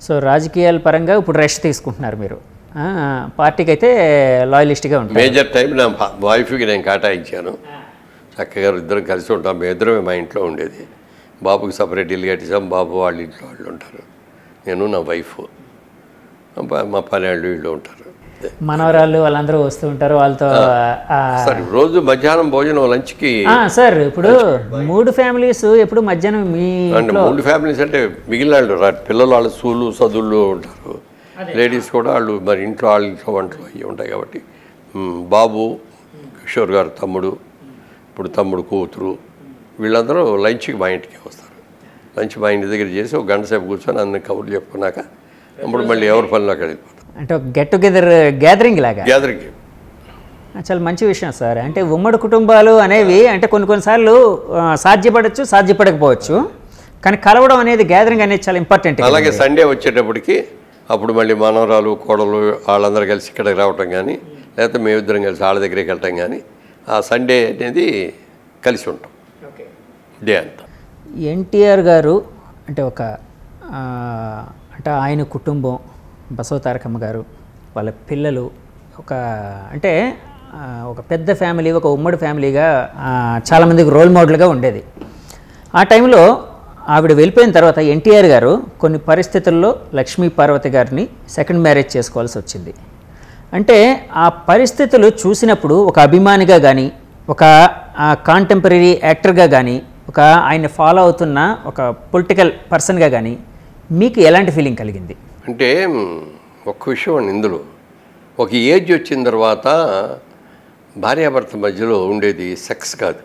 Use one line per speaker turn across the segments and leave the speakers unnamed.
So రాజకీయాల పరంగా ఇప్పుడు రెస్ట్ తీసుకుంటున్నారు మీరు ఆ, పార్టీకి అయితే లాయలిస్ట్గా ఉంటారు
మేజర్ టైం నా వైఫ్కి నేను కేటాయించాను చక్కగా ఇద్దరం కలిసి ఉంటాం మేము ఇద్దరమే మా ఇంట్లో ఉండేది బాబుకి సపరేట్ ఇల్లు కట్టేసాం బాబు వాళ్ళ ఇంట్లో వాళ్ళు ఉంటారు నేను నా వైఫ్ మా- మా పని వాళ్ళు వీళ్ళు ఉంటారు
మనవరాళ్ళు వాళ్ళందరూ వస్తూ ఉంటారు వాళ్ళతో ఆ,
సరే రోజు మధ్యాహ్నం భోజనం లంచ్కి
ఆ, సార్ ఇప్పుడు మూడు ఫ్యామిలీస్ ఎప్పుడు మధ్యాహ్నం మీ
అంటే మూడు ఫ్యామిలీస్ అంటే మిగిలిన వాళ్ళు రా- పిల్లలు వాళ్ళు స్కూలు చదువులు ఉంటారు లేడీస్ కూడా వాళ్ళు మరి ఇంట్లో వాళ్ళ ఇంట్లో వంటలు అవి ఉంటాయి కాబట్టి మ్, బాబు కిషోర్ గారు తమ్ముడు ఇప్పుడు తమ్ముడు కూతురు వీళ్ళందరూ లంచ్కి మా ఇంటికి వస్తారు లంచ్ మా ఇంటి దగ్గర చేసి ఒక గంట సేపు కూర్చొని అందరిని కబుర్లు చెప్పుకున్నాక అప్పుడు మళ్ళీ ఎవరి పనిలో అక్కడ వెళ్ళిపోతాం
అంటే ఒక గెట్ టుగెదర్ గ్యాదరింగ్ లాగా
గ్యాదరింగ్
చాలా మంచి విషయం సార్ అంటే ఉమ్మడి కుటుంబాలు అనేవి అంటే కొన్ని కొన్నిసార్లు ఆ, సాధ్యపడచ్చు సాధ్యపడకపోవచ్చు కానీ కలవడం అనేది గ్యాదరింగ్ అనేది చాలా ఇంపార్టెంట్
అలాగే సండే వచ్చేటప్పటికి అప్పుడు మళ్ళీ మనవరాలు కోడలు వాళ్ళందరూ కలిసి ఇక్కడికి రావటం కానీ లేకపోతే మేమిద్దరం కలిసి వాళ్ళ దగ్గరికి వెళ్ళటం కానీ ఆ సండే అనేది కలిసి ఉంటాం డే అంతా
ఎన్టీఆర్ గారు అంటే ఒక ఆ, అంటే ఆయన కుటుంబం బసవ తారకమ్మ గారు వాళ్ళ పిల్లలు ఒక అంటే ఆ, ఒక పెద్ద ఫ్యామిలీ ఒక ఉమ్మడి ఫ్యామిలీగా ఆ, చాలామందికి రోల్ మోడల్గా ఉండేది ఆ టైంలో ఆవిడ వెళ్ళిపోయిన తర్వాత ఎన్టీఆర్ గారు కొన్ని పరిస్థితుల్లో లక్ష్మీ పార్వతి గారిని సెకండ్ మ్యారేజ్ చేసుకోవాల్సి వచ్చింది అంటే ఆ పరిస్థితులు చూసినప్పుడు ఒక అభిమానిగా కానీ ఒక కాంటెంపరీ యాక్టర్గా కానీ ఒక ఆయన ఫాలో అవుతున్న ఒక పొలిటికల్ పర్సన్గా కానీ మీకు ఎలాంటి ఫీలింగ్ కలిగింది
అంటే మ్, ఒక్క విషయం అండి ఇందులో ఒక ఏజ్ వచ్చిన తర్వాత భార్యాభర్త మధ్యలో ఉండేది సెక్స్ కాదు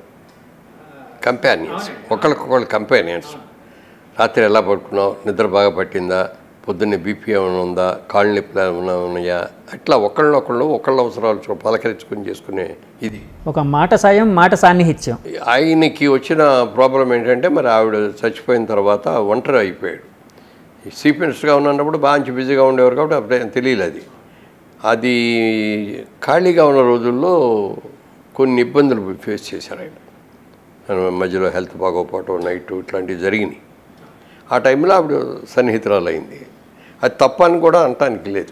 కంపానియన్స్ ఒకరికొకళ్ళు కంపానియన్స్ రాత్రి ఎలా పడుకున్నావు నిద్ర బాగా పట్టిందా పొద్దున్నే బీపీ ఏమైనా ఉందా కాళ్ళు నొప్పులు ఏమైనా ఉన్నాయా అట్లా ఒకళ్ళనొకళ్ళు ఒకళ్ళ అవసరాలు చూ- పలకరించుకుని చేసుకునే ఇది
ఒక మాట సాయం మాట సాన్నిహిత్యం
ఆయనకి వచ్చిన ప్రాబ్లం ఏంటంటే మరి ఆవిడ చచ్చిపోయిన తర్వాత ఒంటరి అయిపోయాడు చీఫ్ మినిస్టర్గా ఉన్నప్పుడు బాగా బిజీగా ఉండేవారు కాబట్టి అప్పుడు ఏం తెలియలేదు అది అది ఖాళీగా ఉన్న రోజుల్లో కొన్ని ఇబ్బందులు ఫేస్ చేశారు ఆయన ఆయన మధ్యలో హెల్త్ బాగోపోవటం నైట్ ఇట్లాంటివి జరిగినాయి ఆ టైంలో ఆవిడ సన్నిహితురాలు అయింది అది తప్పని కూడా అనటానికి లేదు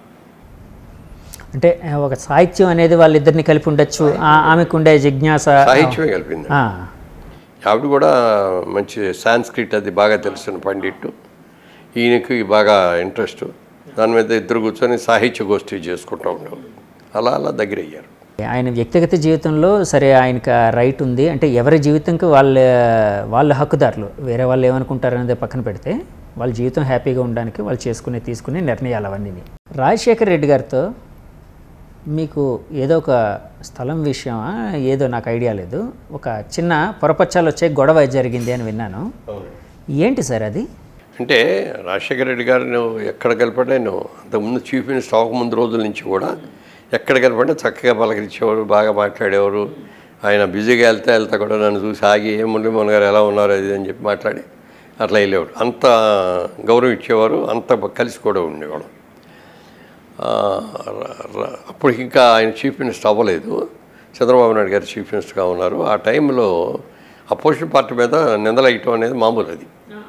అంటే ఆ, ఒక సాహిత్యం అనేది వాళ్ళిద్దరిని కలిపి ఉండొచ్చు ఆ- ఆమెకు ఉండే జిజ్ఞాస
సాహిత్యమే కలిపింది
ఆ,
ఆవిడ కూడా మంచి సాంస్క్రిట్ అది బాగా తెలిసిన పండిట్టు ఈయనకి బాగా ఇంట్రెస్ట్ దాని మీద ఇద్దరు కూర్చొని సాహిత్య గోష్ఠి చేసుకుంటూ ఉండేవారు అలా అలా దగ్గర అయ్యారు
ఆయన వ్యక్తిగత జీవితంలో సరే ఆయనకు ఆ రైట్ ఉంది అంటే ఎవరి జీవితంకి వాళ్ళ వాళ్ళ హక్కుదారులు వేరే వాళ్ళు ఏమనుకుంటారు అనేది పక్కన పెడితే వాళ్ళ జీవితం హ్యాపీగా ఉండడానికి వాళ్ళు చేసుకునే తీసుకునే నిర్ణయాలు అవన్నీ రాజశేఖర్ రెడ్డి గారితో మీకు ఏదో ఒక స్థలం విషయమా ఏదో నాకు ఐడియా లేదు ఒక చిన్న పొరపచ్చాలు వచ్చే గొడవ జరిగింది అని విన్నాను ఏంటి సార్ అది
అంటే రాజశేఖర రెడ్డి గారు నువ్వు ఎక్కడ కలపడే నువ్వు అంతకుముందు చీఫ్ మినిస్టర్ అవ్వకముందు రోజుల నుంచి కూడా ఎక్కడ కలపడే చక్కగా పలకరించేవారు బాగా మాట్లాడేవారు ఆయన బిజీగా వెళ్తే వెళ్తా కూడా నన్ను చూసి ఆగి ఏం మురళీమోహన్ గారు ఎలా ఉన్నారు అది అని చెప్పి మాట్లాడి అట్లా వెళ్ళేవారు అంత గౌరవం ఇచ్చేవారు అంత కలిసి కూడా ఉండేవాడు ఆ, ర- ర- అప్పుడు ఇంకా ఆయన చీఫ్ మినిస్టర్ అవ్వలేదు చంద్రబాబు నాయుడు గారు చీఫ్ మినిస్టర్గా ఉన్నారు ఆ టైంలో అపోజిషన్ పార్టీ మీద నిందలయ్యటం అనేది మామూలు అది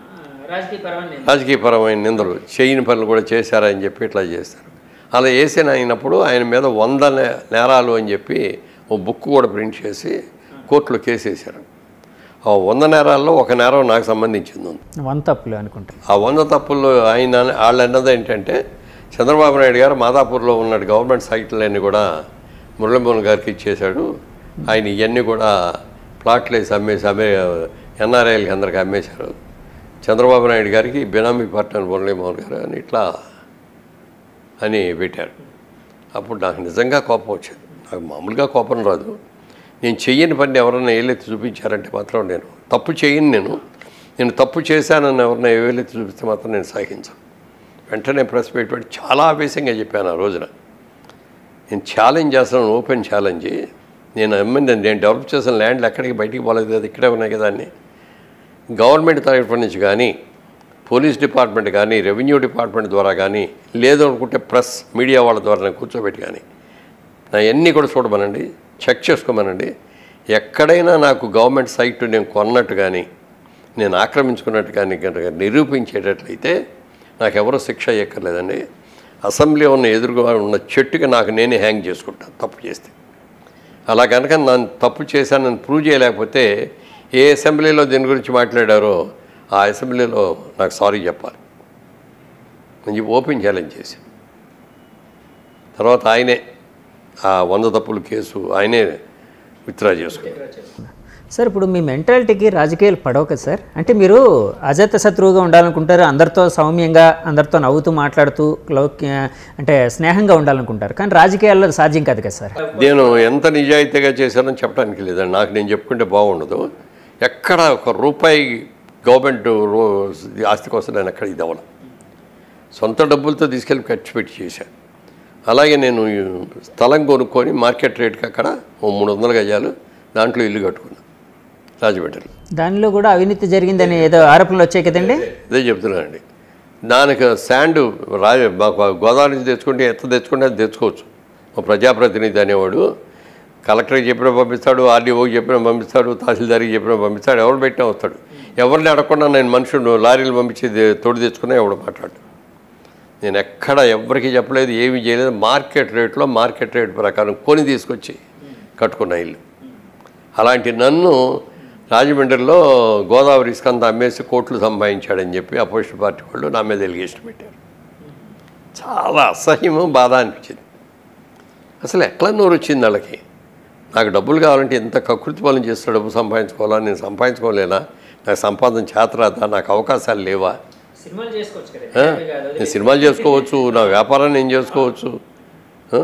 రాజకీయపరమైన నిందలు చేయని పనులు కూడా చేశారని చెప్పి ఇట్లా చేస్తారు అలా వేసిన అయినప్పుడు ఆయన మీద వంద నే- నేరాలు అని చెప్పి ఓ బుక్ కూడా ప్రింట్ చేసి కోర్టులో కేసు వేశారు ఆ వంద నేరాల్లో ఒక నేరం నాకు సంబంధించింది ఉంది
వన్ తప్పులు అనుకుంటా
ఆ వంద తప్పుల్లో ఆయన వాళ్ళు అన్నది ఏంటంటే చంద్రబాబు నాయుడు గారు మాదాపూర్లో ఉన్న గవర్నమెంట్ సైట్లన్నీ కూడా మురళీమోహన్ గారికి ఇచ్చేశాడు ఆయన ఇవన్నీ కూడా ప్లాట్లు వేసి అమ్మేసి అమ్మే ఎన్ఆర్ఐలకి అందరికి అమ్మేశారు చంద్రబాబు నాయుడు గారికి బినామీ పార్ట్నర్ మురళీమోహన్ గారు అని ఇట్లా అని పెట్టారు అప్పుడు నాకు నిజంగా కోపం వచ్చింది నాకు మామూలుగా కోపం రాదు నేను చెయ్యని పని ఎవరన్నా ఏలెత్తి చూపించారంటే మాత్రం నేను తప్పు చేయను నేను నేను తప్పు చేశానని ఎవరన్నా ఏలెత్తి చూపిస్తే మాత్రం నేను సహించను వెంటనే ప్రెస్ పెట్టి చాలా ఆవేశంగా చెప్పాను ఆ రోజున నేను ఛాలెంజ్ చేస్తున్నాను ఓపెన్ ఛాలెంజ్ నేను అమ్మింది నేను డెవలప్ చేసిన ల్యాండ్లు ఎక్కడికి బయటికి పోలేదు కదా ఇక్కడే ఉన్నాయి కదా అన్నీ గవర్నమెంట్ తరఫు నుంచి కానీ పోలీస్ డిపార్ట్మెంట్ కానీ రెవెన్యూ డిపార్ట్మెంట్ ద్వారా కానీ లేదు అనుకుంటే ప్రెస్ మీడియా వాళ్ళ ద్వారా కూర్చోబెట్టి కానీ నా అన్నీ కూడా చూడమనండి చెక్ చేసుకోమనండి ఎక్కడైనా నాకు గవర్నమెంట్ సైట్ నేను కొన్నట్టు కానీ నేను ఆక్రమించుకున్నట్టు కానీ కనుక నిరూపించేటట్లయితే నాకు ఎవరో శిక్ష ఎక్కర్లేదండి అసెంబ్లీ ఉన్న ఎదురుగా ఉన్న చెట్టుకి నాకు నేనే హ్యాంగ్ చేసుకుంటాను తప్పు చేస్తే అలా కనుక నన్ను తప్పు చేశానని ప్రూవ్ చేయలేకపోతే ఏ అసెంబ్లీలో దీని గురించి మాట్లాడారో ఆ అసెంబ్లీలో నాకు సారీ చెప్పాలి అని చెప్పి ఓపెన్ ఛాలెంజ్ చేసి తర్వాత ఆయనే ఆ వంద తప్పుల కేసు ఆయనే విత్డ్రా చేసుకున్నారు
సార్ ఇప్పుడు మీ మెంటాలిటీకి రాజకీయాలు పడవు కదా సార్ అంటే మీరు అజాత శత్రువుగా ఉండాలనుకుంటారు అందరితో సౌమ్యంగా అందరితో నవ్వుతూ మాట్లాడుతూ లౌక్య అంటే స్నేహంగా ఉండాలనుకుంటారు కానీ రాజకీయాల్లో అది సాధ్యం కాదు కదా సార్
నేను ఎంత నిజాయితీగా చేశానని చెప్పడానికి లేదండి నాకు నేను చెప్పుకుంటే బాగుండదు ఎక్కడ ఒక రూపాయి గవర్నమెంట్ రో ఆస్తి కోసం నేను ఎక్కడ ఇది అవ్వను సొంత డబ్బులతో తీసుకెళ్ళి ఖర్చు పెట్టి చేశాను అలాగే నేను ఈ స్థలం కొనుక్కొని మార్కెట్ రేట్కి అక్కడ ఓ మూడు వందల గజాలు దాంట్లో ఇల్లు కట్టుకున్నాను రాజమండ్రిలో
దానిలో కూడా అవినీతి జరిగిందని ఏదో ఆరోపణలు వచ్చాయి కదండి
అదే చెప్తున్నానండి దానికి శాండ్ రాజ మాకు గోదావరి నుంచి తెచ్చుకుంటే ఎంత తెచ్చుకుంటే అది తెచ్చుకోవచ్చు ఒక ప్రజాప్రతినిధి అనేవాడు కలెక్టర్కి చెప్పినా పంపిస్తాడు ఆర్డీఓకి చెప్పినా పంపిస్తాడు తహసీల్దార్కి చెప్పినా పంపిస్తాడు ఎవరు పెట్టినా వస్తాడు ఎవరిని అడగకుండా నేను మనుషుడు లారీలు పంపించి దే- తోడు తెచ్చుకున్నా ఎవడు మాట్లాడు నేను ఎక్కడ ఎవరికి చెప్పలేదు ఏమీ చేయలేదు మార్కెట్ రేట్లో మార్కెట్ రేట్ ప్రకారం కొని తీసుకొచ్చి కట్టుకున్న ఇల్లు అలాంటి నన్ను రాజమండ్రిలో గోదావరి ఇసుకంతా అమ్మేసి కోట్లు సంపాదించాడని చెప్పి అపోజిషన్ పార్టీ వాళ్ళు నా మీద ఎలిగేషన్ పెట్టారు చాలా అసహ్యము బాధ అనిపించింది అసలు ఎట్లా నోరు వచ్చింది వాళ్ళకి నాకు డబ్బులు కావాలంటే ఎంత కకృతి పనులు చేస్తే డబ్బు సంపాదించుకోవాలా నేను సంపాదించుకోలేనా నాకు సంపాదన చేతరాదా నాకు అవకాశాలు లేవా
సినిమాలు చేసుకోవచ్చు
ఆ? నేను సినిమాలు చేసుకోవచ్చు నా వ్యాపారాన్ని నేను చేసుకోవచ్చు ఆ?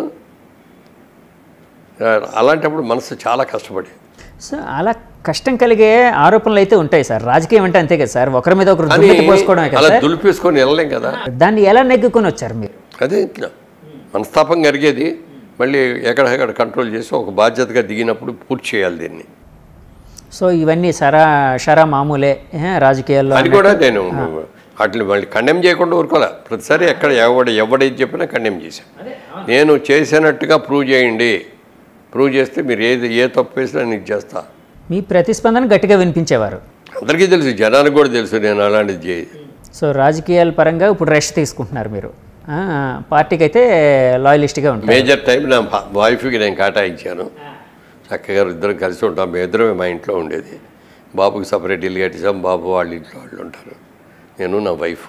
అలాంటప్పుడు మనసు చాలా కష్టపడి
సో అలా కష్టం కలిగే ఆరోపణలు అయితే ఉంటాయి సార్ రాజకీయం అంటే అంతే కదా సార్ ఒకరి మీద ఒకరు
అని
దుమ్మెత్తి పోసుకోవడమే కదా
అలా
సార్
దులిపేసుకొని వెళ్ళలేం కదా
దాన్ని ఎలా నెగ్గుకొని వచ్చారు మీరు
అదే మనస్తాపం జరిగేది మళ్ళీ ఎక్కడెక్కడ కంట్రోల్ చేసి ఒక బాధ్యతగా దిగినప్పుడు పూర్తి చేయాలి దీన్ని
సో ఇవన్నీ సరా షరా మామూలే ఏ, రాజకీయాల్లో
అది కూడా నేను వాటిని మళ్ళీ కండెమ్ చేయకుండా ఊరుకోలే ప్రతిసారి ఎక్కడ ఎవడ ఎవడేది చెప్పినా కండెమ్ చేశాను నేను చేసినట్టుగా ప్రూవ్ చేయండి ప్రూవ్ చేస్తే మీరు ఏది ఏ తప్పు వేసినా నీకు చేస్తా
మీ ప్రతిస్పందన గట్టిగా వినిపించేవారు
అందరికీ తెలుసు జనానికి కూడా తెలుసు నేను అలాంటిది చేయ
సో రాజకీయాల పరంగా ఇప్పుడు రెస్ట్ తీసుకుంటున్నారు మీరు ఆ, పార్టీకి అయితే లాయలిస్ట్గా ఉంటారు
మేజర్ టైం నా వైఫ్కి నేను కేటాయించాను చక్కగా ఇద్దరం కలిసి ఉంటాం మేము ఇద్దరమే మా ఇంట్లో ఉండేది బాబుకి సపరేట్ ఇల్లు కట్టేసాం బాబు వాళ్ళ ఇంట్లో వాళ్ళు ఉంటారు నేను నా వైఫ్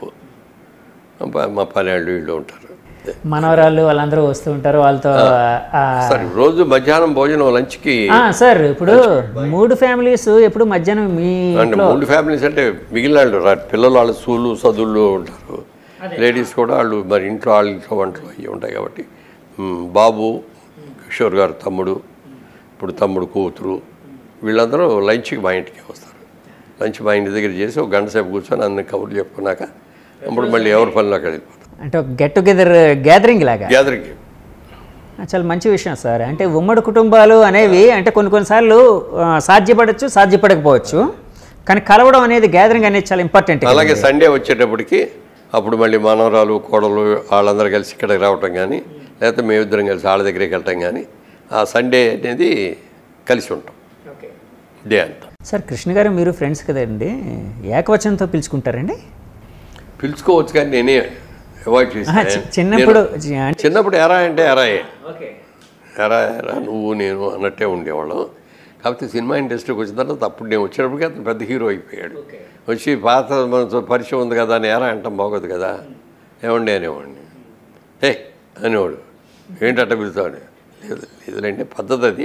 మా- మా పని వాళ్ళు వీళ్ళు ఉంటారు
మనవరాళ్ళు వాళ్ళందరూ వస్తూ ఉంటారు వాళ్ళతో ఆ,
సరే రోజు మధ్యాహ్నం భోజనం లంచ్కి
ఆ, సార్ ఇప్పుడు మూడు ఫ్యామిలీస్ ఎప్పుడు మధ్యాహ్నం మీ
అంటే మూడు ఫ్యామిలీస్ అంటే మిగిలిన వాళ్ళు రా- పిల్లలు వాళ్ళు స్కూలు చదువులు ఉంటారు లేడీస్ కూడా వాళ్ళు మరి ఇంట్లో వాళ్ళ ఇంట్లో వంటలు అవి ఉంటాయి కాబట్టి మ్, బాబు కిషోర్ గారు తమ్ముడు ఇప్పుడు తమ్ముడు కూతురు వీళ్ళందరూ లంచ్కి మా ఇంటికి వస్తారు లంచ్ మా ఇంటి దగ్గర చేసి ఒక గంట సేపు కూర్చొని అన్ని కబుర్లు చెప్పుకున్నాక అప్పుడు మళ్ళీ ఎవరి పనులు అక్కడ వెళ్ళిపోతారు
అంటే ఒక గెట్ టుగెదర్ గ్యాదరింగ్ లాగా
గ్యాదరింగ్
చాలా మంచి విషయం సార్ అంటే ఉమ్మడి కుటుంబాలు అనేవి అంటే కొన్ని కొన్నిసార్లు ఆ, సాధ్యపడచ్చు సాధ్యపడకపోవచ్చు కానీ కలవడం అనేది గ్యాదరింగ్ అనేది చాలా ఇంపార్టెంట్
అలాగే సండే వచ్చేటప్పటికి అప్పుడు మళ్ళీ మనవరాలు కోడలు వాళ్ళందరూ కలిసి ఇక్కడికి రావటం కానీ లేకపోతే మేమిద్దరం కలిసి వాళ్ళ దగ్గరికి వెళ్ళటం కానీ ఆ సండే అనేది కలిసి ఉంటాం డే అంతా
సార్ కృష్ణ గారు మీరు ఫ్రెండ్స్ కదండి ఏకవచనంతో పిలుచుకుంటారండి
పిలుచుకోవచ్చు కానీ నేనే అవాయిడ్
ఆహా,
చేసి
చి- చిన్నప్పుడు చి- అంటే-
చిన్నప్పుడు ఎరా అంటే ఎరాయే ఎరా ఎరా నువ్వు నేను అన్నట్టే ఉండేవాళ్ళం కాకపోతే సినిమా ఇండస్ట్రీకి వచ్చిన తర్వాత అప్పుడు నేను వచ్చినప్పటికీ అతను పెద్ద హీరో అయిపోయాడు వచ్చి పాత మనతో పరిచయం ఉంది కదా అని ఎరా అంటాం బాగోదు కదా ఏమండి అనేవాడిని ఏ అనేవాడు ఏంటట్ట పిలుస్తాడు లేదు లేదులేండి పద్ధతి అది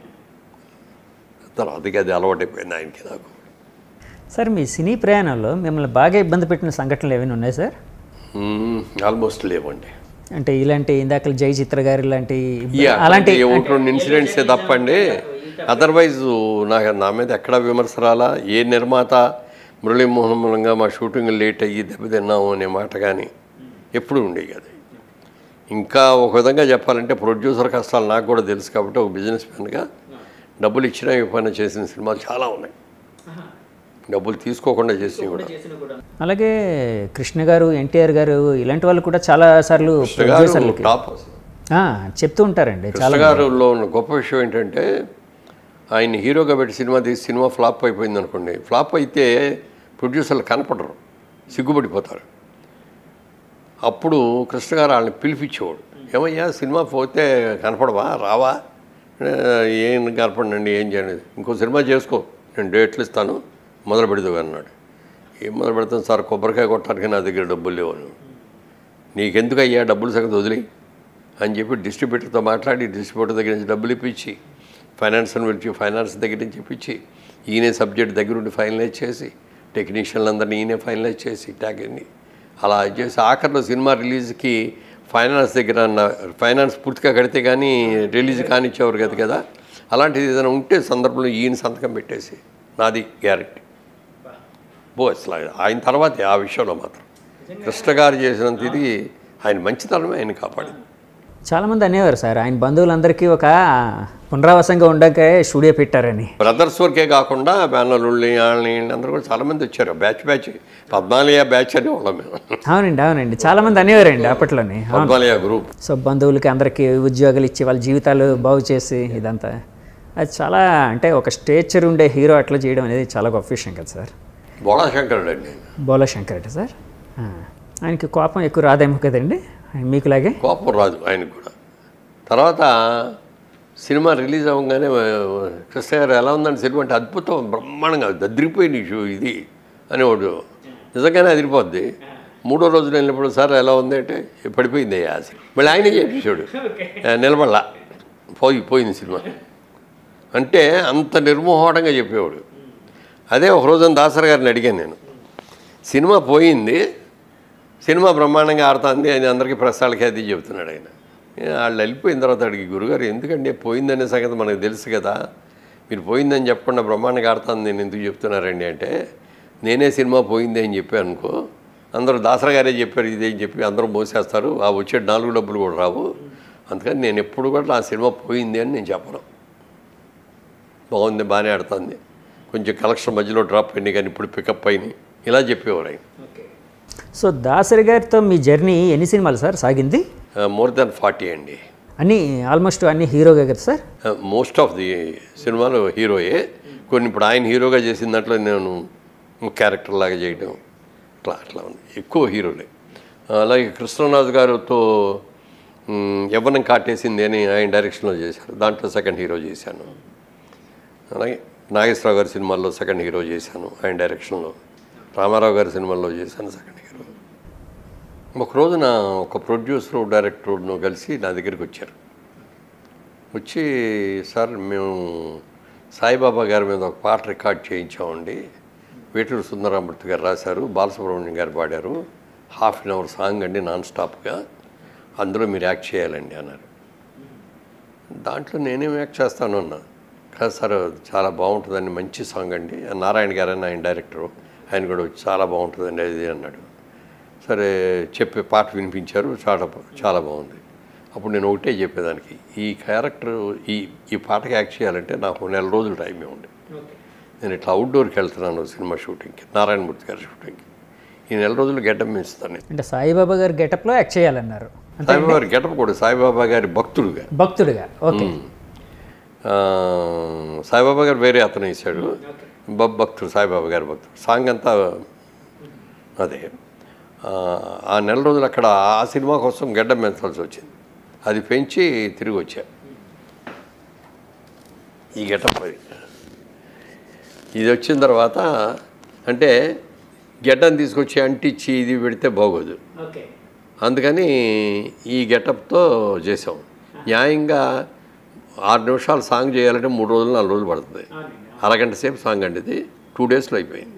తర్వాతకి అది అలవాటైపోయింది ఆయనకి నాకు
సార్ మీ సినీ ప్రయాణంలో మిమ్మల్ని బాగా ఇబ్బంది పెట్టిన సంఘటనలు ఏమైనా ఉన్నాయి సార్
ఆల్మోస్ట్ లేవండి
అంటే ఇలాంటి ఇందాక జై చిత్ర గారు ఇలాంటి ఇబ్బ-
యా,
అలాంటి
అలాంటి ఒకటి రెండు ఇన్సిడెంట్సే తప్పండి అదర్వైజ్ నాకు నా మీద ఎక్కడ విమర్శ రాలా ఏ నిర్మాత మురళీమోహన్ మూలంగా మా షూటింగ్ లేట్ అయ్యి దెబ్బతిన్నాము అనే మాట కానీ ఎప్పుడు ఉండేవి కదా ఇంకా ఒక విధంగా చెప్పాలంటే ప్రొడ్యూసర్ కష్టాలు నాకు కూడా తెలుసు కాబట్టి ఒక బిజినెస్ మ్యాన్గా డబ్బులు ఇచ్చినా ఇవ్వకుండా చేసిన సినిమాలు చాలా ఉన్నాయి డబ్బులు తీసుకోకుండా చేసినవి కూడా
అలాగే కృష్ణ గారు ఎన్టీఆర్ గారు ఇలాంటి వాళ్ళు కూడా చాలా సార్లు ప్రొడ్యూసర్లకి
టాప్
ఆ, చెప్తూ ఉంటారండి చాలా
కృష్ణ గారులో ఉన్న గొప్ప విషయం ఏంటంటే ఆయన హీరోగా పెట్టి సినిమా తీసి సినిమా ఫ్లాప్ అయిపోయింది అనుకోండి ఫ్లాప్ అయితే ప్రొడ్యూసర్లు కనపడరు సిగ్గుపడిపోతారు అప్పుడు కృష్ణ గారు వాళ్ళని పిలిపించేవాడు ఏమయ్యా సినిమా పోతే కనపడవా రావా "ఏ, ఏం కనపడండి ఏం చేయండి ఇంకో సినిమా చేసుకో నేను డేట్లు ఇస్తాను మొదలు పెడదు అన్నాడు ఏం మొదలు పెడతాను సార్ కొబ్బరికాయ కొట్టడానికి నా దగ్గర డబ్బులు లేవు అన్నాడు. నీకెందుకు అయ్యా డబ్బులు సంగతి వదిలి అని చెప్పి డిస్ట్రిబ్యూటర్తో మాట్లాడి డిస్ట్రిబ్యూటర్ దగ్గర నుంచి డబ్బులు ఇప్పించి ఫైనాన్స్ని పిలిచి ఫైనాన్స్ దగ్గర నుంచి ఇప్పించి ఈయనే సబ్జెక్ట్ దగ్గర ఉండి ఫైనలైజ్ చేసి టెక్నీషియన్లందరినీ ఈయనే ఫైనలైజ్ చేసి ట్యాగ్ని అలా చేసి ఆఖరిలో సినిమా రిలీజ్కి ఫైనాన్స్ దగ్గర నా- ఫైనాన్స్ పూర్తిగా కడితే కానీ రిలీజ్ కానిచ్చేవారు కదా కదా అలాంటిది ఏదైనా ఉంటే సందర్భంలో ఈయన సంతకం పెట్టేసి నాది గ్యారెంటీ బో అసలు ఆయన తర్వాతే ఆ విషయంలో మాత్రం కృష్ణ గారు చేసినంత ఇది ఆయన మంచితనమే ఆయన కాపాడింది
చాలామంది అనేవారు సార్ ఆయన బంధువులందరికీ ఒక పునరావాసంగా ఉండకే స్టూడియో పెట్టారని
బ్రదర్స్ వరకే కాకుండా బ్యానర్లు వాళ్ళని అందరూ కూడా చాలామంది వచ్చారు బ్యాచ్ బ్యాచ్ పద్మాలయ బ్యాచ్ అని వాళ్ళం మేము
అవునండి అవునండి చాలామంది అనేవారండి అప్పట్లోనే అవును
పద్మాలయ గ్రూప్
సో బంధువులకి అందరికీ ఉద్యోగాలు ఇచ్చి వాళ్ళ జీవితాలు బాగు చేసి ఇదంతా అది చాలా అంటే ఒక స్టేచర్ ఉండే హీరో అట్లా చేయడం అనేది చాలా గొప్ప విషయం కదా సార్
బోళాశంకరుడు అండి
బోలా శంకర్ అంటే సార్ ఆ. ఆయనకి కోపం ఎక్కువ రాదేమో కదండి ఆయన మీకులాగే
కోపం రాదు ఆయనకు కూడా తర్వాత సినిమా రిలీజ్ అవ్వగానే ఆ, కృష్ణ గారు ఎలా ఉందండి సినిమా అంటే అద్భుతం బ్రహ్మాండంగా అదిరిపోయింది షూ ఇది అనేవాడు నిజంగానే అదిరిపోద్ది మూడో రోజు వెళ్ళినప్పుడు సార్ ఎలా ఉంది అంటే పడిపోయింది అయ్యా ఆ సినిమా మళ్ళీ ఆయనే చెప్పేశాడు "ఆ, నిలబడలా పోయి పోయింది సినిమా అంటే అంత నిర్మోహటంగా చెప్పేవాడు అదే ఒక రోజున దాసరి గారిని అడిగాను నేను సినిమా పోయింది సినిమా బ్రహ్మాండంగా ఆడుతుంది అని అందరికీ ప్రసాలకి అది చెబుతున్నాడు ఆయన ఏ, వాళ్ళు వెళ్ళిపోయిన తర్వాత అడిగి గురుగారు ఎందుకంటే పోయిందనే సంగతి మనకు తెలుసు కదా మీరు పోయిందని చెప్పకుండా బ్రహ్మాండంగా ఆడుతుంది నేను ఎందుకు చెప్తున్నారండి అంటే నేనే సినిమా పోయింది అని చెప్పాను అనుకో అందరూ దాసరా గారే చెప్పారు ఇదే అని చెప్పి అందరూ మోసేస్తారు ఆ వచ్చే నాలుగు డబ్బులు కూడా రావు అందుకని నేను ఎప్పుడు కూడా నా సినిమా పోయింది అని నేను చెప్పను బాగుంది బాగానే ఆడుతుంది కొంచెం కలెక్షన్ మధ్యలో డ్రాప్ అయింది కానీ ఇప్పుడు పికప్ అయినాయి ఇలా చెప్పేవారు ఆయన
సో దాసరి గారితో మీ జర్నీ ఎన్ని సినిమాలు సార్ సాగింది
మోర్ దాన్ ఫార్టీ అండి
అన్నీ ఆల్మోస్ట్ అన్ని హీరోగా కదా సార్
మోస్ట్ ఆఫ్ ది సినిమాలో హీరోయే కొన్ని ఇప్పుడు ఆయన హీరోగా చేసిన దాంట్లో నేను క్యారెక్టర్ లాగా చేయడం అట్లా అట్లా ఉంది ఎక్కువ హీరోలే అలాగే కృష్ణరాజు గారితో మ్, యవ్వనం కాటేసింది అని ఆయన డైరెక్షన్లో చేశారు దాంట్లో సెకండ్ హీరో చేశాను అలాగే నాగేశ్వరరావు గారి సినిమాల్లో సెకండ్ హీరో చేశాను ఆయన డైరెక్షన్లో రామారావు గారి సినిమాల్లో చేశాను సెకండ్ హీరో ఒక రోజున ఒక ప్రొడ్యూసర్ డైరెక్టర్ను కలిసి నా దగ్గరికి వచ్చారు వచ్చి సార్ మేము సాయిబాబా గారి మీద ఒక పాట రికార్డ్ చేయించామండి వేటూరు సుందరామూర్తి గారు రాశారు బాలసుబ్రహ్మణ్యం గారు పాడారు హాఫ్ అన్ అవర్ సాంగ్ అండి నాన్ స్టాప్గా అందులో మీరు యాక్ట్ చేయాలండి అన్నారు దాంట్లో నేనేం యాక్ట్ చేస్తాను అన్నా కాదు సార్ చాలా బాగుంటుందండి మంచి సాంగ్ అండి నారాయణ గారు అని ఆయన డైరెక్టరు ఆయన కూడా వచ్చి చాలా బాగుంటుందండి అది అన్నాడు సరే చెప్పే పాట వినిపించారు చాలా బా- చాలా బాగుంది అప్పుడు నేను ఒకటే చెప్పేదానికి ఈ క్యారెక్టర్ ఈ ఈ పాటకి యాక్ట్ చేయాలంటే నాకు నెల రోజులు టైమే ఉంది నేను ఇట్లా అవుట్డోర్కి వెళ్తున్నాను సినిమా షూటింగ్కి నారాయణమూర్తి గారి షూటింగ్కి ఈ నెల రోజులు గెటప్ మిస్తాను నేను
అంటే సాయిబాబా గారి గెటప్లో యాక్ట్ చేయాలన్నారు అంటే
సాయిబాబా గారి గెటప్ కూడా సాయిబాబా గారి భక్తుడుగా
భక్తుడిగా ఓకే
ఆ, సాయిబాబా గారు వేరే అతను ఇచ్చాడు బ- భక్తుడు సాయిబాబా గారి భక్తుడు సాంగ్ అంతా అదే ఆ, ఆ నెల రోజులు అక్కడ ఆ సినిమా కోసం గడ్డం పెంచాల్సి వచ్చింది అది పెంచి తిరిగి వచ్చా ఈ గెటప్ అది ఇది వచ్చిన తర్వాత అంటే గెడ్డం తీసుకొచ్చి అంటించి ఇది పెడితే బాగోదు
ఓకే
అందుకని ఈ గెటప్తో చేసాం న్యాయంగా ఆరు నిమిషాలు సాంగ్ చేయాలంటే మూడు రోజులు నాలుగు రోజులు పడుతుంది అరగంట సేపు సాంగ్ అండి ఇది టూ డేస్లో అయిపోయింది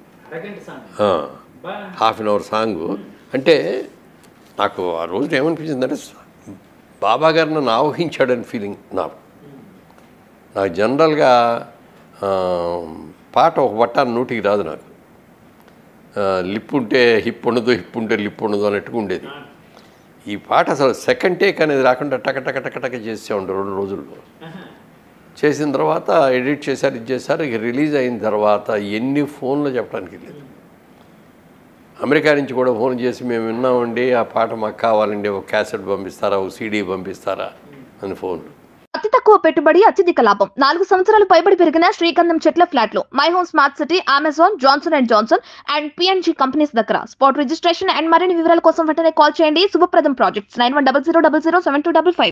హాఫ్ అన్ అవర్ సాంగ్ అంటే నాకు ఆ రోజు ఏమనిపించిందంటే బాబా గారు నన్ను ఆవహించాడని ఫీలింగ్ నాకు నాకు జనరల్గా ఆ, పాట ఒక బట్ట నూటికి రాదు నాకు ఆ, లిప్ ఉంటే హిప్ ఉండదు హిప్ ఉంటే లిప్ ఉండదు అన్నట్టుగా ఉండేది ఈ పాట అసలు సెకండ్ టేక్ అనేది రాకుండా టక టక టక టక చేసే ఉండే రెండు రోజుల్లో చేసిన తర్వాత ఎడిట్ చేశారు ఇది చేశారు ఇక రిలీజ్ అయిన తర్వాత ఎన్ని ఫోన్లు చెప్పడానికి లేదు అమెరికా నుంచి కూడా ఫోన్ చేసి మేము విన్నామండి ఆ పాట మాకు కావాలండి ఒక క్యాసెట్ పంపిస్తారా ఒక సీడీ పంపిస్తారా అని ఫోన్లు
అతి తక్కువ తక్కువ పెట్టుబడి అత్యధిక లాభం నాలుగు సంవత్సరాలు పైబడి పెరిగిన శ్రీగంధం చెట్ల ఫ్లాట్లు my home smart city Amazon Johnson and Johnson and PNG companies దగ్గర స్పాట్ రిజిస్ట్రేషన్ అండ్ మరిన్ని వివరాల కోసం వెంటనే కాల్ చేయండి Subhapradam projects nine one double zero double zero seven two double five